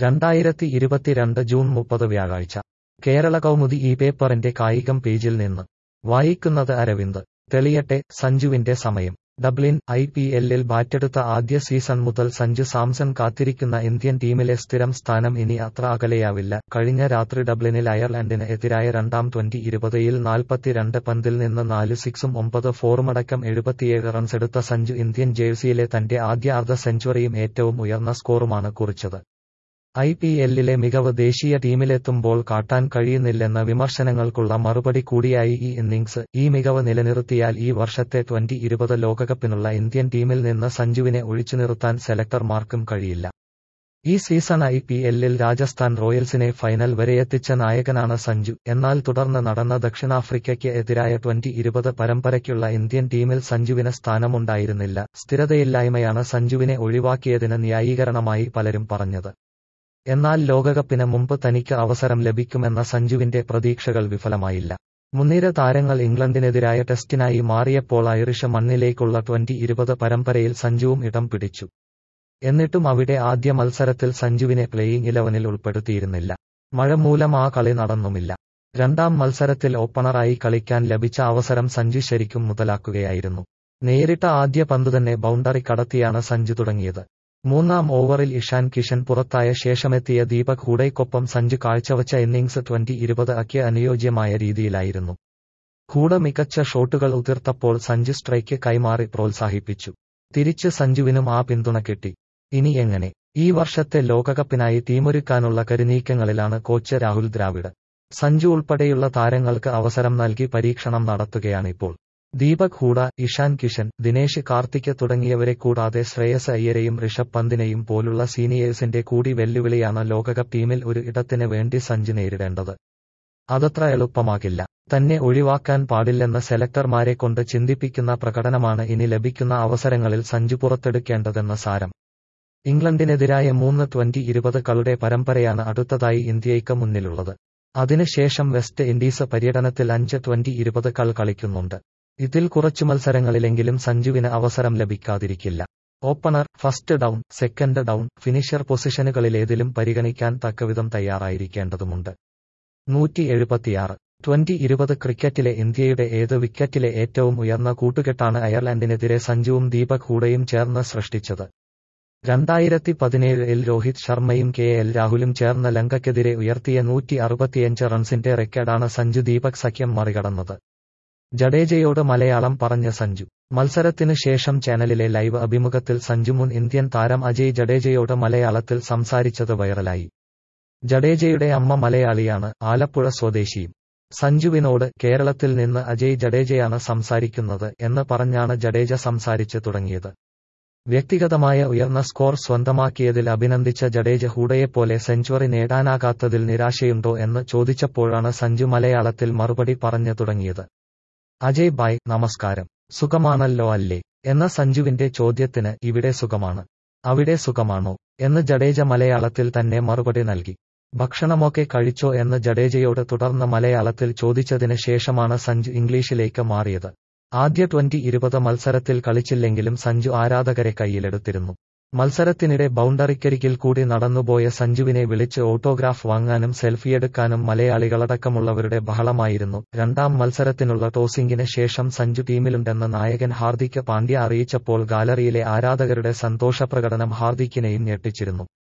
രണ്ടായിരത്തി ഇരുപത്തിരണ്ട് ജൂൺ മുപ്പത് വ്യാഴാഴ്ച കേരള കൗമുദി ഈ പേപ്പറിന്റെ കായികം പേജിൽ നിന്ന് വായിക്കുന്നത് അരവിന്ദ് തെളിയട്ടെ സഞ്ജുവിന്റെ സമയം ഡബ്ലിൻ ഐ പി എല്ലിൽ ബാറ്റെടുത്ത ആദ്യ സീസൺ മുതൽ സഞ്ജു സാംസൺ കാത്തിരിക്കുന്ന ഇന്ത്യൻ ടീമിലെ സ്ഥിരം സ്ഥാനം ഇനി അത്ര അകലെയാവില്ല കഴിഞ്ഞ രാത്രി ഡബ്ലിനിൽ അയർലൻഡിന് എതിരായ രണ്ടാം ട്വന്റി ഇരുപതിൽ നാൽപ്പത്തിരണ്ട് പന്തിൽ നിന്ന് നാല് സിക്സും ഒമ്പത് ഫോറുമടക്കം എഴുപത്തിയേഴ് റൺസെടുത്ത സഞ്ജു ഇന്ത്യൻ ജേഴ്സിയിലെ തന്റെ ആദ്യ അർദ്ധ സെഞ്ചുറിയും ഏറ്റവും ഉയർന്ന സ്കോറുമാണ് കുറിച്ചത് ഐ പി എല്ലിലെ മികവ് ദേശീയ ടീമിലെത്തുമ്പോൾ കാട്ടാൻ കഴിയുന്നില്ലെന്ന വിമർശനങ്ങൾക്കുള്ള മറുപടി കൂടിയായി ഈ ഇന്നിംഗ്സ് ഈ മികവ് നിലനിർത്തിയാൽ ഈ വർഷത്തെ ട്വന്റി ഇരുപത് ലോകകപ്പിനുള്ള ഇന്ത്യൻ ടീമിൽ നിന്ന് സഞ്ജുവിനെ ഒഴിച്ചുനിർത്താൻ സെലക്ടർമാർക്കും കഴിയില്ല ഈ സീസൺ ഐ പി എല്ലിൽ രാജസ്ഥാൻ റോയൽസിനെ ഫൈനൽ വരെയെത്തിച്ച നായകനാണ് സഞ്ജു എന്നാൽ തുടർന്ന് നടന്ന ദക്ഷിണാഫ്രിക്കയ്ക്ക് എതിരായ ട്വന്റി ഇരുപത് പരമ്പരയ്ക്കുള്ള ഇന്ത്യൻ ടീമിൽ സഞ്ജുവിന് സ്ഥാനമുണ്ടായിരുന്നില്ല സ്ഥിരതയില്ലായ്മയാണ് സഞ്ജുവിനെ ഒഴിവാക്കിയതിന് ന്യായീകരണമായി പലരും പറഞ്ഞത് എന്നാൽ ലോകകപ്പിന് മുമ്പ് തനിക്ക് അവസരം ലഭിക്കുമെന്ന സഞ്ജുവിന്റെ പ്രതീക്ഷകൾ വിഫലമായില്ല മുൻനിര താരങ്ങൾ ഇംഗ്ലണ്ടിനെതിരായ ടെസ്റ്റിനായി മാറിയപ്പോൾ ഐറിഷ് മണ്ണിലേക്കുള്ള ട്വന്റി ഇരുപത് പരമ്പരയിൽ സഞ്ജുവും ഇടം പിടിച്ചു എന്നിട്ടും അവിടെ ആദ്യ മത്സരത്തിൽ സഞ്ജുവിനെ പ്ലേയിങ് ഇലവനിൽ ഉൾപ്പെടുത്തിയിരുന്നില്ല മഴ മൂലം ആ കളി നടന്നുമില്ല രണ്ടാം മത്സരത്തിൽ ഓപ്പണറായി കളിക്കാൻ ലഭിച്ച അവസരം സഞ്ജു ശരിക്കും മുതലാക്കുകയായിരുന്നു നേരിട്ട ആദ്യ പന്തുതന്നെ ബൗണ്ടറി കടത്തിയാണ് സഞ്ജു തുടങ്ങിയത് മൂന്നാം ഓവറിൽ ഇഷാൻ കിഷൻ പുറത്തായ ശേഷമെത്തിയ ദീപക് ഹൂഡയ്ക്കൊപ്പം സഞ്ജു കാഴ്ചവച്ച ഇന്നിംഗ്സ് ട്വന്റി ഇരുപത് അക്ക് അനുയോജ്യമായ രീതിയിലായിരുന്നു ഹൂഡ മികച്ച ഷോട്ടുകൾ ഉതിർത്തപ്പോൾ സഞ്ജു സ്ട്രൈക്ക് കൈമാറി പ്രോത്സാഹിപ്പിച്ചു തിരിച്ച് സഞ്ജുവിനും ആ പിന്തുണ കിട്ടി ഇനി എങ്ങനെ ഈ വർഷത്തെ ലോകകപ്പിനായി ടീമൊരുക്കാനുള്ള കരുനീക്കങ്ങളിലാണ് കോച്ച് രാഹുൽ ദ്രാവിഡ് സഞ്ജു ഉൾപ്പെടെയുള്ള താരങ്ങൾക്ക് അവസരം നൽകി പരീക്ഷണം നടത്തുകയാണിപ്പോൾ ദീപക് ഹൂഡ ഇഷാൻ കിഷൻ ദിനേശ് കാർത്തിക് തുടങ്ങിയവരെ കൂടാതെ ശ്രേയസ് അയ്യരെയും ഋഷഭ് പന്തിനെയും പോലുള്ള സീനിയേഴ്സിന്റെ കൂടി വെല്ലുവിളിയാണ് ലോകകപ്പ് ടീമിൽ ഒരു ഇടത്തിന് വേണ്ടി സഞ്ജു നേരിടേണ്ടത് അതത്ര എളുപ്പമാകില്ല തന്നെ ഒഴിവാക്കാൻ പാടില്ലെന്ന സെലക്ടർമാരെ കൊണ്ട് ചിന്തിപ്പിക്കുന്ന പ്രകടനമാണ് ഇനി ലഭിക്കുന്ന അവസരങ്ങളിൽ സഞ്ജു പുറത്തെടുക്കേണ്ടതെന്ന സാരം ഇംഗ്ലണ്ടിനെതിരായ മൂന്ന് ട്വന്റി ഇരുപത് കളുടെ പരമ്പരയാണ് അടുത്തതായി ഇന്ത്യയ്ക്ക് മുന്നിലുള്ളത് അതിനുശേഷം വെസ്റ്റ് ഇൻഡീസ് പര്യടനത്തിൽ അഞ്ച് ട്വന്റി ഇരുപത് കൾ കളിക്കുന്നുണ്ട് ഇതിൽ കുറച്ചു മത്സരങ്ങളിലെങ്കിലും സഞ്ജുവിന് അവസരം ലഭിക്കാതിരിക്കില്ല opener first down second down finisher പൊസിഷനുകളിലേതിലും പരിഗണിക്കാൻ തക്കവിധം തയ്യാറായിരിക്കേണ്ടതുമുണ്ട് നൂറ്റി എഴുപത്തിയാറ് ട്വന്റി ഇരുപത് ക്രിക്കറ്റിലെ ഇന്ത്യയുടെ ഏത് വിക്കറ്റിലെ ഏറ്റവും ഉയർന്ന കൂട്ടുകെട്ടാണ് അയർലൻഡിനെതിരെ സഞ്ജുവും ദീപക് ഹൂഡയും ചേർന്ന് സൃഷ്ടിച്ചത് രണ്ടായിരത്തി പതിനേഴിൽ രോഹിത് ശർമ്മയും കെ എൽ രാഹുലും ചേർന്ന് ലങ്കയ്ക്കെതിരെ ഉയർത്തിയ നൂറ്റി അറുപത്തിയഞ്ച് റൺസിന്റെ റെക്കോർഡാണ് സഞ്ജു ദീപക് സഖ്യം മറികടന്നത് ജഡേജയോട് മലയാളം പറഞ്ഞ സഞ്ജു മത്സരത്തിനു ശേഷം ചാനലിലെ ലൈവ് അഭിമുഖത്തിൽ സഞ്ജു മുൻ ഇന്ത്യൻ താരം അജയ് ജഡേജയോട് മലയാളത്തിൽ സംസാരിച്ചത് വൈറലായി ജഡേജയുടെ അമ്മ മലയാളിയാണ് ആലപ്പുഴ സ്വദേശിയും സഞ്ജുവിനോട് കേരളത്തിൽ നിന്ന് അജയ് ജഡേജയാണ് സംസാരിക്കുന്നത് എന്ന് പറഞ്ഞാണ് ജഡേജ സംസാരിച്ചു തുടങ്ങിയത് വ്യക്തിഗതമായ ഉയർന്ന സ്കോർ സ്വന്തമാക്കിയതിൽ അഭിനന്ദിച്ച ജഡേജ ഹൂഡയെപ്പോലെ സെഞ്ചുറി നേടാനാകാത്തതിൽ നിരാശയുണ്ടോ എന്ന് ചോദിച്ചപ്പോഴാണ് സഞ്ജു മലയാളത്തിൽ മറുപടി പറഞ്ഞു തുടങ്ങിയത് അജയ് ബായ് നമസ്കാരം സുഖമാണല്ലോ അല്ലേ എന്ന സഞ്ജുവിന്റെ ചോദ്യത്തിന് ഇവിടെ സുഖമാണ് അവിടെ സുഖമാണോ എന്ന് ജഡേജ മലയാളത്തിൽ തന്നെ മറുപടി നൽകി ഭക്ഷണമൊക്കെ കഴിച്ചോ എന്ന് ജഡേജയോട് തുടർന്ന് മലയാളത്തിൽ ചോദിച്ചതിന് ശേഷമാണ് സഞ്ജു ഇംഗ്ലീഷിലേക്ക് മാറിയത് ആദ്യ ട്വന്റി ഇരുപത് മത്സരത്തിൽ കളിച്ചില്ലെങ്കിലും സഞ്ജു ആരാധകരെ കയ്യിലെടുത്തിരുന്നു മത്സരത്തിനിടെ ബൗണ്ടറിക്കരികിൽ കൂടി നടന്നുപോയ സഞ്ജുവിനെ വിളിച്ച് ഓട്ടോഗ്രാഫ് വാങ്ങാനും സെൽഫിയെടുക്കാനും മലയാളികളടക്കമുള്ളവരുടെ ബഹളമായിരുന്നു രണ്ടാം മത്സരത്തിനുള്ള ടോസിംഗിന് ശേഷം സഞ്ജു ടീമിലുണ്ടെന്ന് നായകൻ ഹാർദിക് പാണ്ഡ്യ അറിയിച്ചപ്പോൾ ഗാലറിയിലെ ആരാധകരുടെ സന്തോഷപ്രകടനം ഹാർദിക്കിനെയും ഞെട്ടിച്ചിരുന്നു